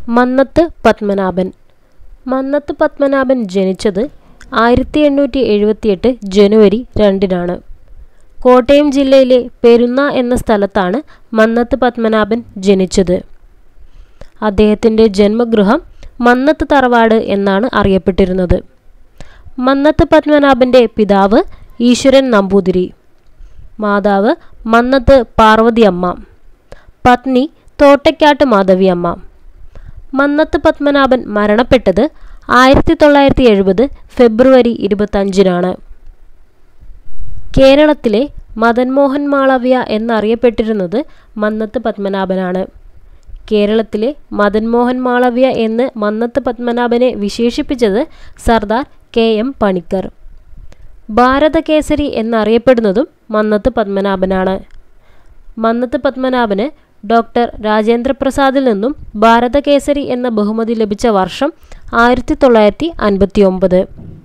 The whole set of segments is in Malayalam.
മന്നത്ത് പത്മനാഭൻ മന്നത്ത് പത്മനാഭൻ ജനിച്ചത് ആയിരത്തി എണ്ണൂറ്റി എഴുപത്തിയെട്ട് ജനുവരി രണ്ടിനാണ് കോട്ടയം ജില്ലയിലെ പെരുന്ന എന്ന സ്ഥലത്താണ് മന്നത്ത് പത്മനാഭൻ ജനിച്ചത് അദ്ദേഹത്തിൻ്റെ ജന്മഗൃഹം മന്നത്ത് തറവാട് എന്നാണ് അറിയപ്പെട്ടിരുന്നത് മന്നത്ത് പത്മനാഭൻ്റെ പിതാവ് ഈശ്വരൻ നമ്പൂതിരി മാതാവ് മന്നത്ത് പാർവതിയമ്മ പത്നി തോട്ടയ്ക്കാട്ട് മാധവിയമ്മ മന്നത്ത് പത്മനാഭൻ മരണപ്പെട്ടത് ആയിരത്തി തൊള്ളായിരത്തി എഴുപത് ഫെബ്രുവരി ഇരുപത്തഞ്ചിനാണ് കേരളത്തിലെ മദൻ മോഹൻ മാളവ്യ എന്നറിയപ്പെട്ടിരുന്നത് മന്നത്ത് പത്മനാഭനാണ് കേരളത്തിലെ മദൻ മോഹൻ മാളവ്യ എന്ന് മന്നത്ത് പത്മനാഭനെ വിശേഷിപ്പിച്ചത് സർദാർ കെ എം പണിക്കർ ഭാരതകേസരി എന്നറിയപ്പെടുന്നതും മന്നത്ത് പത്മനാഭനാണ് മന്നത്ത് പത്മനാഭന് ഡോക്ടർ രാജേന്ദ്രപ്രസാദിൽ നിന്നും ഭാരതകേസരി എന്ന ബഹുമതി ലഭിച്ച വർഷം ആയിരത്തി തൊള്ളായിരത്തി അൻപത്തി ഒമ്പത്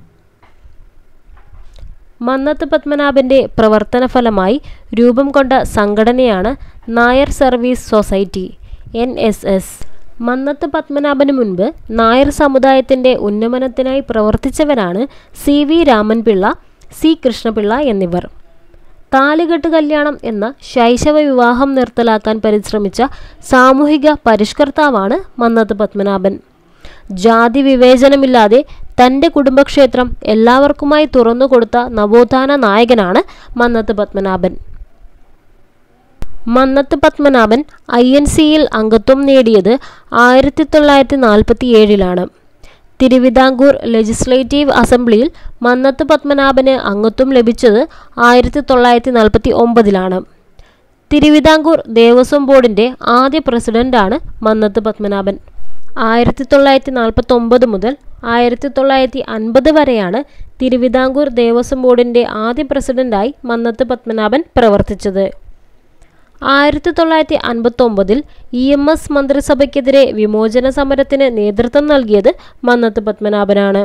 മന്നത്ത് പത്മനാഭന്റെ പ്രവർത്തന ഫലമായി രൂപം കൊണ്ട സംഘടനയാണ് Nair service society N S S Mannath പത്മനാഭന് മുൻപ് നായർ സമുദായത്തിന്റെ ഉന്നമനത്തിനായി പ്രവർത്തിച്ചവരാണ് C V Raman Pillai C Krishna Pillai എന്നിവർ താലികെട്ട് കല്യാണം എന്ന ശൈശവ വിവാഹം നിർത്തലാക്കാൻ പരിശ്രമിച്ച സാമൂഹിക പരിഷ്കർത്താവാണ് മന്നത്ത് പത്മനാഭൻ ജാതി വിവേചനമില്ലാതെ തൻ്റെ കുടുംബക്ഷേത്രം എല്ലാവർക്കുമായി തുറന്നുകൊടുത്ത നവോത്ഥാന നായകനാണ് മന്നത്ത് പത്മനാഭൻ മന്നത്ത് പത്മനാഭൻ ഐ എൻ സിയിൽ അംഗത്വം നേടിയത് ആയിരത്തി തൊള്ളായിരത്തി നാൽപ്പത്തി ഏഴിലാണ് തിരുവിതാംകൂർ ലെജിസ്ലേറ്റീവ് അസംബ്ലിയിൽ മന്നത്ത് പത്മനാഭന് അംഗത്വം ലഭിച്ചത് ആയിരത്തി തൊള്ളായിരത്തി നാൽപ്പത്തി ഒമ്പതിലാണ് തിരുവിതാംകൂർ ദേവസ്വം ബോർഡിൻ്റെ ആദ്യ പ്രസിഡന്റാണ് മന്നത്ത് പത്മനാഭൻ ആയിരത്തി തൊള്ളായിരത്തി നാൽപ്പത്തി ഒമ്പത് മുതൽ ആയിരത്തി തൊള്ളായിരത്തി അൻപത് വരെയാണ് തിരുവിതാംകൂർ ദേവസ്വം ബോർഡിൻ്റെ ആദ്യ പ്രസിഡന്റായി മന്നത്ത് പത്മനാഭൻ പ്രവർത്തിച്ചത് ആയിരത്തി തൊള്ളായിരത്തി അൻപത്തൊമ്പതിൽ ഇ എം എസ് മന്ത്രിസഭയ്ക്കെതിരെ വിമോചന സമരത്തിന് നേതൃത്വം നൽകിയത് മന്നത്ത് പത്മനാഭനാണ്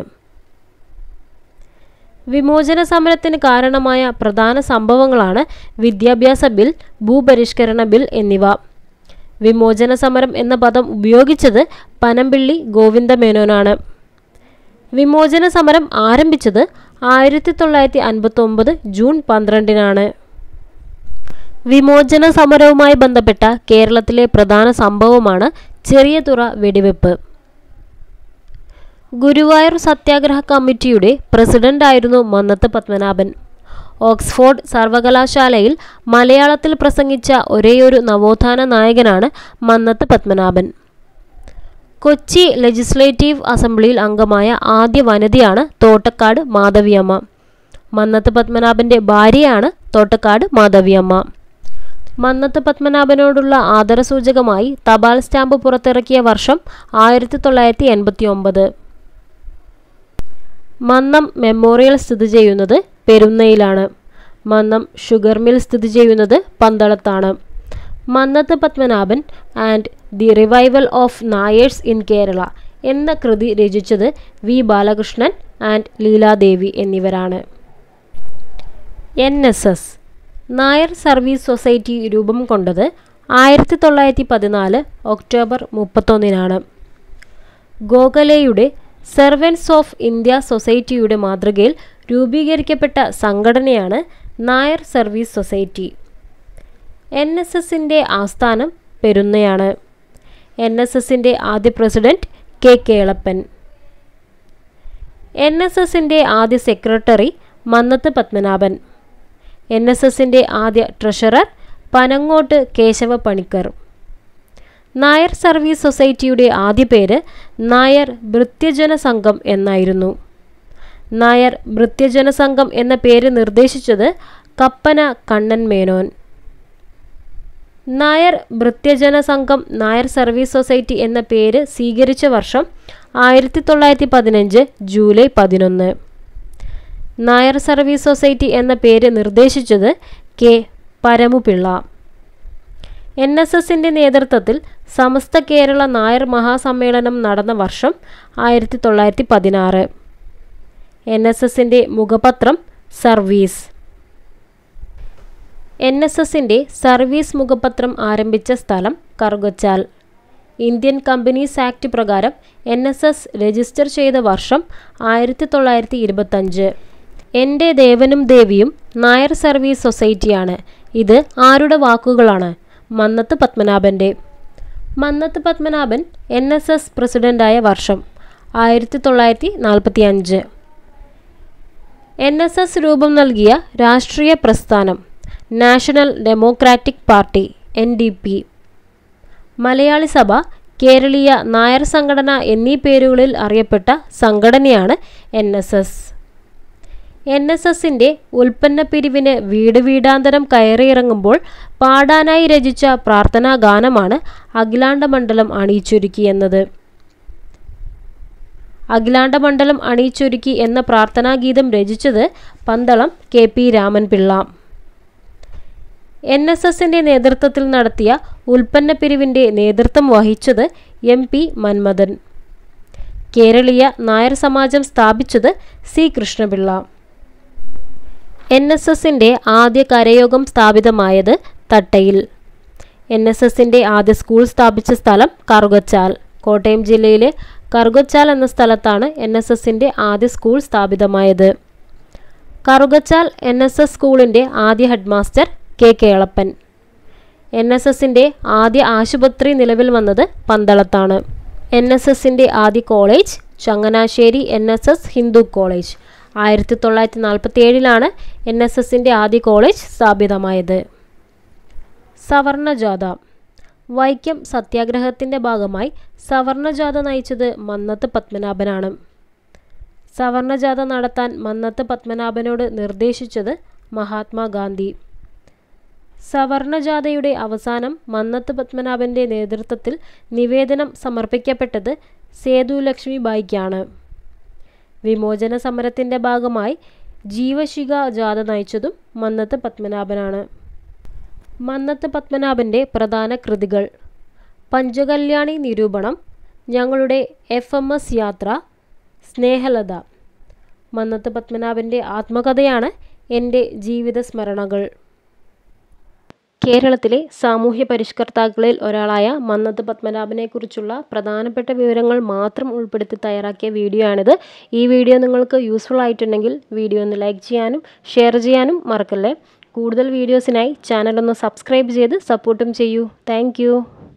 വിമോചന സമരത്തിന് കാരണമായ പ്രധാന സംഭവങ്ങളാണ് വിദ്യാഭ്യാസ ബിൽ ഭൂപരിഷ്കരണ ബിൽ എന്നിവ വിമോചന സമരം എന്ന പദം ഉപയോഗിച്ചത് പനമ്പിള്ളി ഗോവിന്ദമേനോനാണ് വിമോചന സമരം ആരംഭിച്ചത് ആയിരത്തി തൊള്ളായിരത്തി അൻപത്തൊമ്പത് ജൂൺ പന്ത്രണ്ടിനാണ് വിമോചന സമരവുമായി ബന്ധപ്പെട്ട കേരളത്തിലെ പ്രധാന സംഭവമാണ് ചെറിയതുറ വെടിവെപ്പ് ഗുരുവായൂർ സത്യാഗ്രഹ കമ്മിറ്റിയുടെ പ്രസിഡന്റായിരുന്നു മന്നത്ത് പത്മനാഭൻ ഓക്സ്ഫോർഡ് സർവകലാശാലയിൽ മലയാളത്തിൽ പ്രസംഗിച്ച ഒരേയൊരു നവോത്ഥാന നായകനാണ് മന്നത്ത് പത്മനാഭൻ കൊച്ചി ലെജിസ്ലേറ്റീവ് അസംബ്ലിയിൽ അംഗമായ ആദ്യ വനിതയാണ് തോട്ടക്കാട് മാധവിയമ്മ മന്നത്ത് പത്മനാഭന്റെ ഭാര്യയാണ് തോട്ടക്കാട് മാധവിയമ്മ മന്നത്ത് പത്മനാഭനോടുള്ള ആദരസൂചകമായി തപാൽ സ്റ്റാമ്പ് പുറത്തിറക്കിയ വർഷം ആയിരത്തി തൊള്ളായിരത്തി എൺപത്തി ഒമ്പത് മന്നം മെമ്മോറിയൽ സ്ഥിതി ചെയ്യുന്നത് പെരുന്നയിലാണ് മന്നം ഷുഗർ മിൽ സ്ഥിതി ചെയ്യുന്നത് പന്തളത്താണ് Mannath Padmanabhan and the revival of Nairs in Kerala എന്ന കൃതി രചിച്ചത് വി ബാലകൃഷ്ണൻ ആൻഡ് ലീലാദേവി എന്നിവരാണ് N S S Nair service society രൂപം കൊണ്ടത് ആയിരത്തി തൊള്ളായിരത്തി പതിനാല് ഒക്ടോബർ മുപ്പത്തൊന്നിനാണ് ഗോഖലെയുടെ സെർവൻസ് ഓഫ് ഇന്ത്യ സൊസൈറ്റിയുടെ മാതൃകയിൽ രൂപീകരിക്കപ്പെട്ട സംഘടനയാണ് Nair service society N S എസിൻ്റെ ആസ്ഥാനം പെരുന്നയാണ് എൻ എസ് എസിൻ്റെ ആദ്യ president K Kelappan N S എസിൻ്റെ ആദ്യ secretary Mannath Padmanabhan N S എസിൻ്റെ ആദ്യ ട്രഷറർ പനങ്ങോട്ട് കേശവ പണിക്കർ നായർ സർവീസ് സൊസൈറ്റിയുടെ ആദ്യ പേര് നായർ ഭൃത്യജന സംഘം എന്നായിരുന്നു നായർ ഭൃത്യജന സംഘം എന്ന പേര് നിർദ്ദേശിച്ചത് കപ്പന കണ്ണൻ മേനോൻ നായർ ഭൃത്യജന സംഘം നായർ സർവീസ് സൊസൈറ്റി എന്ന പേര് സ്വീകരിച്ച വർഷം ആയിരത്തി തൊള്ളായിരത്തി പതിനഞ്ച് ജൂലൈ പതിനൊന്ന് നായർ സർവീസ് സൊസൈറ്റി എന്ന പേര് നിർദ്ദേശിച്ചത് കെ പരമുപിള്ള എൻ എസ് എസിൻ്റെ നേതൃത്വത്തിൽ സമസ്ത കേരള നായർ മഹാസമ്മേളനം നടന്ന വർഷം ആയിരത്തി തൊള്ളായിരത്തി പതിനാറ് എൻ എസ് എസിൻ്റെ മുഖപത്രം സർവീസ് എൻ എസ് എസിൻ്റെ സർവീസ് മുഖപത്രം ആരംഭിച്ച സ്ഥലം കറുകച്ചാൽ ഇന്ത്യൻ കമ്പനീസ് ആക്ട് പ്രകാരം എൻ എസ് എസ് രജിസ്റ്റർ ചെയ്ത വർഷം ആയിരത്തി തൊള്ളായിരത്തി ഇരുപത്തഞ്ച് എൻ്റെ ദേവനും ദേവിയും നായർ സർവീസ് സൊസൈറ്റിയാണ് ഇത് ആരുടെ വാക്കുകളാണ് മന്നത്ത് പത്മനാഭൻ്റെ Mannath Padmanabhan N S S പ്രസിഡൻ്റായ വർഷം ആയിരത്തി തൊള്ളായിരത്തി നാൽപ്പത്തി അഞ്ച് എൻ എസ് എസ് രൂപം നൽകിയ രാഷ്ട്രീയ പ്രസ്ഥാനം national democratic party N D P Malayali Sabha Keraleeya Nair സംഘടന എന്നീ പേരുകളിൽ അറിയപ്പെട്ട സംഘടനയാണ് N S S N S എസിൻ്റെ ഉൽപ്പന്ന പിരിവിന് വീട് വീടാന്തരം കയറിയിറങ്ങുമ്പോൾ പാടാനായി രചിച്ച പ്രാർത്ഥനാ ഗാനമാണ് അഖിലാണ്ടമണ്ഡലം അണിയിച്ചൊരുക്കി എന്നത് അഖിലാണ്ടമണ്ഡലം അണിയിച്ചൊരുക്കി എന്ന പ്രാർത്ഥനാഗീതം രചിച്ചത് Pandalam K P Raman Pillai N S എസിൻ്റെ നേതൃത്വത്തിൽ നടത്തിയ ഉൽപ്പന്ന പിരിവിൻ്റെ നേതൃത്വം വഹിച്ചത് എം പി മന്മഥൻ കേരളീയ നായർ സമാജം സ്ഥാപിച്ചത് സി കൃഷ്ണപിള്ള എൻ എസ് എസിൻ്റെ ആദ്യ കരയോഗം സ്ഥാപിതമായത് തട്ടയിൽ എൻ എസ് എസിൻ്റെ ആദ്യ സ്കൂൾ സ്ഥാപിച്ച സ്ഥലം കറുകച്ചാൽ കോട്ടയം ജില്ലയിലെ കറുകച്ചാൽ എന്ന സ്ഥലത്താണ് എൻ എസ് എസിൻ്റെ ആദ്യ സ്കൂൾ സ്ഥാപിതമായത് കറുകച്ചാൽ എൻ എസ് എസ് സ്കൂളിൻ്റെ ആദ്യ headmaster K Kelappan N S എസിൻ്റെ ആദ്യ ആശുപത്രി നിലവിൽ വന്നത് പന്തളത്താണ് എൻ എസ് എസിൻ്റെ ആദ്യ college Changanassery N S S Hindu college ആയിരത്തി തൊള്ളായിരത്തി നാൽപ്പത്തി ഏഴിലാണ് എൻ എസ് എസിൻ്റെ ആദ്യ കോളേജ് സ്ഥാപിതമായത് സവർണജാഥ വൈക്കം സത്യാഗ്രഹത്തിൻ്റെ ഭാഗമായി സവർണജാഥ നയിച്ചത് മന്നത്ത് പത്മനാഭനാണ് സവർണജാഥ നടത്താൻ മന്നത്ത് പത്മനാഭനോട് നിർദ്ദേശിച്ചത് മഹാത്മാഗാന്ധി സവർണജാഥയുടെ അവസാനം മന്നത്ത് പത്മനാഭൻ്റെ നേതൃത്വത്തിൽ നിവേദനം സമർപ്പിക്കപ്പെട്ടത് സേതുലക്ഷ്മി ബായിക്കാണ് വിമോചന സമരത്തിൻ്റെ ഭാഗമായി ജീവശിഖ ജാഥ നയിച്ചതും മന്നത്ത് പത്മനാഭനാണ് മന്നത്ത് പത്മനാഭൻ്റെ പ്രധാന കൃതികൾ പഞ്ചകല്യാണി നിരൂപണം ഞങ്ങളുടെ എഫ് എം എസ് യാത്ര സ്നേഹലത മന്നത്ത് പത്മനാഭൻ്റെ ആത്മകഥയാണ് എൻ്റെ ജീവിത സ്മരണകൾ കേരളത്തിലെ സാമൂഹ്യ പരിഷ്കർത്താക്കളിൽ ഒരാളായ മന്നത്ത് പത്മനാഭനെക്കുറിച്ചുള്ള പ്രധാനപ്പെട്ട വിവരങ്ങൾ മാത്രം ഉൾപ്പെടുത്തി തയ്യാറാക്കിയ വീഡിയോ ആണിത് ഈ വീഡിയോ നിങ്ങൾക്ക് യൂസ്ഫുൾ ആയിട്ടുണ്ടെങ്കിൽ വീഡിയോ ഒന്ന് ലൈക്ക് ചെയ്യാനും ഷെയർ ചെയ്യാനും മറക്കല്ലേ കൂടുതൽ വീഡിയോസിനായി ചാനൽ ഒന്ന് സബ്സ്ക്രൈബ് ചെയ്ത് സപ്പോർട്ടും ചെയ്യൂ താങ്ക്